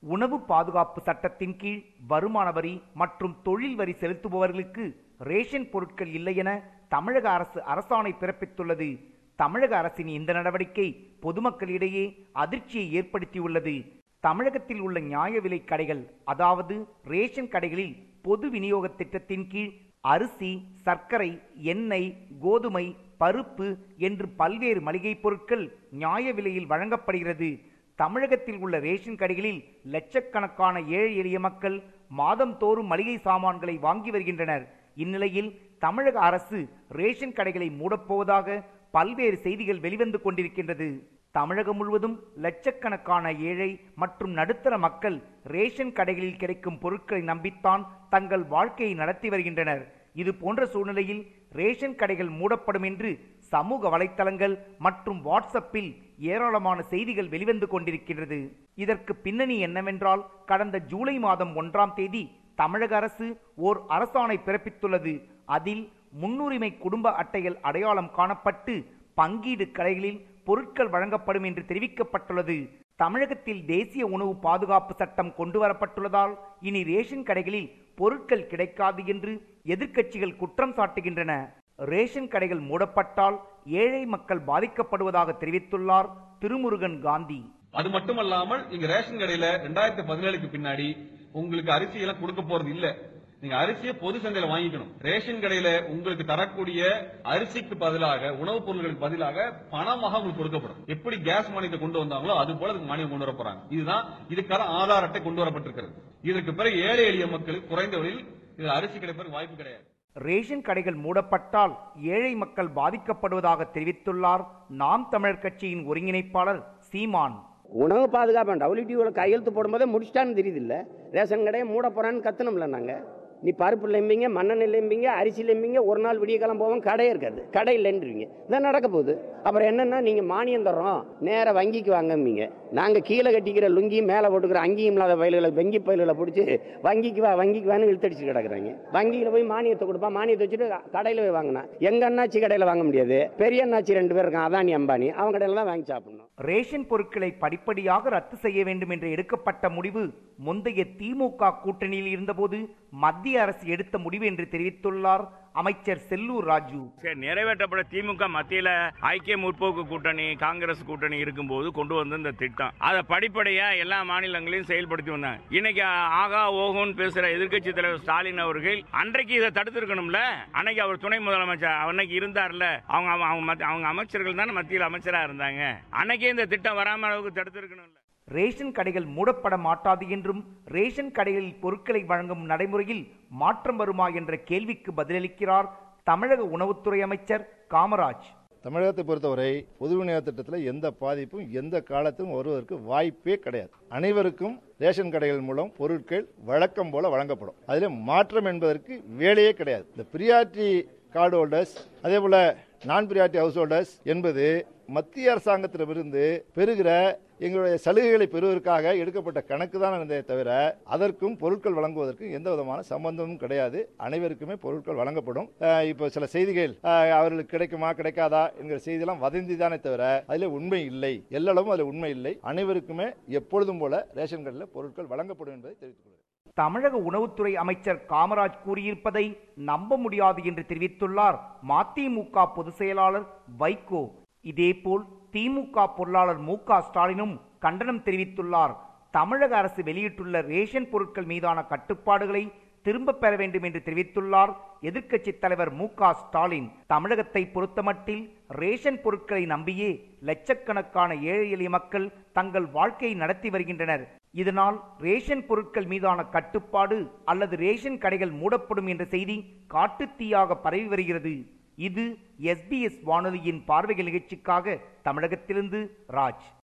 உணவு பாதுகாப்பு சட்டத்தின் கீழ் வருமான வரி மற்றும் தொழில் வரி செலுத்துபவர்களுக்கு ரேஷன் பொருட்கள் இல்லை என தமிழக அரசு அரசாணை பிறப்பித்துள்ளது தமிழக அரசின் இந்த நடவடிக்கை பொதுமக்களிடையே அதிர்ச்சியை ஏற்படுத்தியுள்ளது தமிழகத்தில் உள்ள நியாய விலை கடைகள் அதாவது ரேஷன் கடைகளில் பொது விநியோக திட்டத்தின் கீழ் அரிசி சர்க்கரை எண்ணெய் கோதுமை பருப்பு என்று பல்வேறு மளிகைப் பொருட்கள் நியாய விலையில் வழங்கப்படுகிறது தமிழகத்தில் உள்ள ரேஷன் கடைகளில் லட்சக்கணக்கான ஏழை எளிய மக்கள் மாதந்தோறும் மளிகை சாமான்களை வாங்கி வருகின்றனர் இந்நிலையில் தமிழக அரசு ரேஷன் கடைகளை மூடப்போவதாக பல்வேறு செய்திகள் வெளிவந்து கொண்டிருக்கின்றது தமிழகம் முழுவதும் லட்சக்கணக்கான ஏழை மற்றும் நடுத்தர மக்கள் ரேஷன் கடைகளில் கிடைக்கும் பொருட்களை நம்பித்தான் தங்கள் வாழ்க்கையை நடத்தி வருகின்றனர் இது போன்ற சூழ்நிலையில் ரேஷன் கடைகள் மூடப்படும் என்று சமூக வலைத்தளங்கள் மற்றும் வாட்ஸ்அப்பில் ஏராளமான செய்திகள் வெளிவந்து கொண்டிருக்கின்றது இதற்கு பின்னணி என்னவென்றால் கடந்த ஜூலை மாதம் ஒன்றாம் தேதி தமிழக அரசு ஓர் அரசாணை பிறப்பித்துள்ளது அதில் முன்னுரிமை குடும்ப அட்டைகள் அடையாளம் காணப்பட்டு பங்கீடு கடைகளில் பொருட்கள் வழங்கப்படும் என்று தெரிவிக்கப்பட்டுள்ளது தமிழகத்தில் தேசிய உணவு பாதுகாப்பு சட்டம் கொண்டு வரப்பட்டுள்ளதால் இனி ரேஷன் கடைகளில் பொருட்கள் கிடைக்காது என்று எதிர்க்கட்சிகள் குற்றம் சாட்டுகின்றன ரேஷன் கடைகள் மூடப்பட்டால் ஏழை மக்கள் பாதிக்கப்படுவதாக தெரிவித்துள்ளார் திருமுருகன் காந்தி அது மட்டுமல்லாமல் இங்க ரேஷன் கடையில ரெண்டாயிரத்தி பதினேழுக்கு பின்னாடி உங்களுக்கு அரிசி எல்லாம் கொடுக்க போறது இல்ல நீங்க அரிசியை பொது சந்தையில வாங்கிக்கணும் ரேஷன் கடையில உங்களுக்கு தரக்கூடிய அரிசிக்கு பதிலாக உணவுப் பொருட்களுக்கு பதிலாக பணமாக உங்களுக்கு கொடுக்கப்படும் எப்படி கேஸ் மானியத்தை கொண்டு வந்தாங்களோ அது போல இதுக்கு மானியம் கொண்டு வர போறாங்க இதுதான் இதுக்கான ஆதார் அட்டை கொண்டு வரப்பட்டிருக்கிறது இதற்கு பிறகு ஏழை எளிய மக்களுக்கு குறைந்த விலையில் இதுல அரிசி கிடைப்பதற்கு வாய்ப்பு கிடையாது ரேஷன் கடைகள் மூடப்பட்டால் ஏழை மக்கள் பாதிக்கப்படுவதாக தெரிவித்துள்ளார் நாம் தமிழர் கட்சியின் ஒருங்கிணைப்பாளர் சீமான் உணவு பாதுகாப்பு டபிள்யூடிஓவில் கையெழுத்து போடும்போதே முடிச்சிட்டான்னு தெரியுது இல்லை ரேஷன் கடையை மூட போறான்னு கத்தணும்ல நாங்கள் நீ பருப்பு இல்லைம்பிங்க மண்ணெண்ணெய் இல்லைம்பிங்க அரிசி இல்லைம்பிங்க ஒரு நாள் விடிய காலம் போவோம் கடையே இருக்காது கடை இல்லைன்றீங்க இதான் நடக்க போகுது அப்புறம் என்னன்னா நீங்கள் மானியம் தர்றோம் நேராக வங்கிக்கு வாங்கம்பீங்க நாங்கள் கீழே கட்டிக்கிற லுங்கியும் மேலே போட்டுக்கிற அங்கேயும் இல்லாத பயில்களை வங்கி பயில்களை பிடிச்சி வங்கிக்கு வா வங்கிக்கு வான்னு இழுத்தடிச்சு கிடக்குறாங்க வங்கியில் போய் மானியத்தை கொடுப்பா மானியத்தை வச்சுட்டு கடையில் போய் வாங்கினா எங்கள் அண்ணாச்சி கடையில் வாங்க முடியாது பெரிய அண்ணாச்சி ரெண்டு பேர் இருக்கான் அதானி அம்பானி அவன் கடையில் தான் வாங்கி சாப்பிடணும் ரேஷன் பொருட்களை படிப்படியாக ரத்து செய்ய வேண்டும் என்று எடுக்கப்பட்ட முடிவு முந்தைய திமுக கூட்டணியில் இருந்தபோது மத்திய அரசு எடுத்த முடிவு என்று தெரிவித்துள்ளார் அமைச்சர் செல்லூர் ராஜு சரி நிறைவேற்றப்பட திமுக மத்தியில ஐக்கிய முற்போக்கு கூட்டணி காங்கிரஸ் கூட்டணி இருக்கும்போது கொண்டு வந்த இந்த திட்டம் அதை படிப்படியா எல்லா மாநிலங்களையும் செயல்படுத்தி வந்தாங்க இன்னைக்கு ஆகா ஓஹோன்னு பேசுற எதிர்க்கட்சி தலைவர் ஸ்டாலின் அவர்கள் அன்றைக்கு இதை தடுத்திருக்கணும்ல அன்னைக்கு அவர் துணை முதலமைச்சர் அன்னைக்கு இருந்தார்ல அவங்க அவங்க மத்த- அவங்க அமைச்சர்கள் தானே மத்தியில் அமைச்சரா இருந்தாங்க அன்னைக்கே இந்த திட்டம் வராம அளவுக்கு தடுத்திருக்கணும்ல ரேஷன் கடைகள் மூடப்பட மாட்டாது என்றும் ரேஷன் கடைகளில் பொருட்களை வழங்கும் நடைமுறையில் மாற்றம் வருமா என்ற கேள்விக்கு பதிலளிக்கிறார் தமிழக உணவுத்துறை அமைச்சர் காமராஜ் தமிழகத்தை பொறுத்தவரை பொது விநியோக திட்டத்தில் எந்த பாதிப்பும் எந்த காலத்தும் வருவதற்கு வாய்ப்பே கிடையாது அனைவருக்கும் ரேஷன் கடைகள் மூலம் பொருட்கள் வழக்கம் போல வழங்கப்படும் அதில் மாற்றம் என்பதற்கு வேலையே கிடையாது இந்த பிரியாரிட்டி கார்டு ஹோல்டர்ஸ் அதே போல நான் பிரியாரிட்டி ஹவுஸ் ஹோல்டர்ஸ் என்பது மத்திய அரசாங்கத்திடமிருந்து பெறுகிற எங்களுடைய சலுகைகளை பெறுவதற்காக எடுக்கப்பட்ட கணக்கு தான் இருந்ததே தவிர அதற்கும் பொருட்கள் வழங்குவதற்கும் எந்த விதமான சம்பந்தமும் கிடையாது அனைவருக்குமே பொருட்கள் வழங்கப்படும் அஹ் இப்போ சில செய்திகள் அஹ் அவர்களுக்கு கிடைக்குமா கிடைக்காதா என்கிற செய்தியெல்லாம் வதந்தி தானே தவிர அதில் உண்மை இல்லை எல்லளவும் அதில் உண்மை இல்லை அனைவருக்குமே எப்பொழுதும் போல ரேஷன் கடையில் பொருட்கள் வழங்கப்படும் என்பதை தெரிவித்துக் கொள்கிறேன் தமிழக உணவுத்துறை அமைச்சர் காமராஜ் கூறியிருப்பதை நம்ப முடியாது என்று தெரிவித்துள்ளார் மதிமுக பொதுச் செயலாளர் வைகோ இதேபோல் திமுக பொருளாளர் மு க ஸ்டாலினும் கண்டனம் தெரிவித்துள்ளார் தமிழக அரசு வெளியிட்டுள்ள ரேஷன் பொருட்கள் மீதான கட்டுப்பாடுகளை திரும்பப் பெற வேண்டும் என்று தெரிவித்துள்ளார் எதிர்க்கட்சித் தலைவர் மு க ஸ்டாலின் தமிழகத்தை பொறுத்தமட்டில் ரேஷன் பொருட்களை நம்பியே லட்சக்கணக்கான ஏழை எளிய மக்கள் தங்கள் வாழ்க்கையை நடத்தி வருகின்றனர் இதனால் ரேஷன் பொருட்கள் மீதான கட்டுப்பாடு அல்லது ரேஷன் கடைகள் மூடப்படும் என்ற செய்தி காட்டுத்தீயாக பரவி வருகிறது இது எஸ்பிஎஸ் வானொலியின் பார்வைகள் நிகழ்ச்சிக்காக தமிழகத்திலிருந்து ராஜ்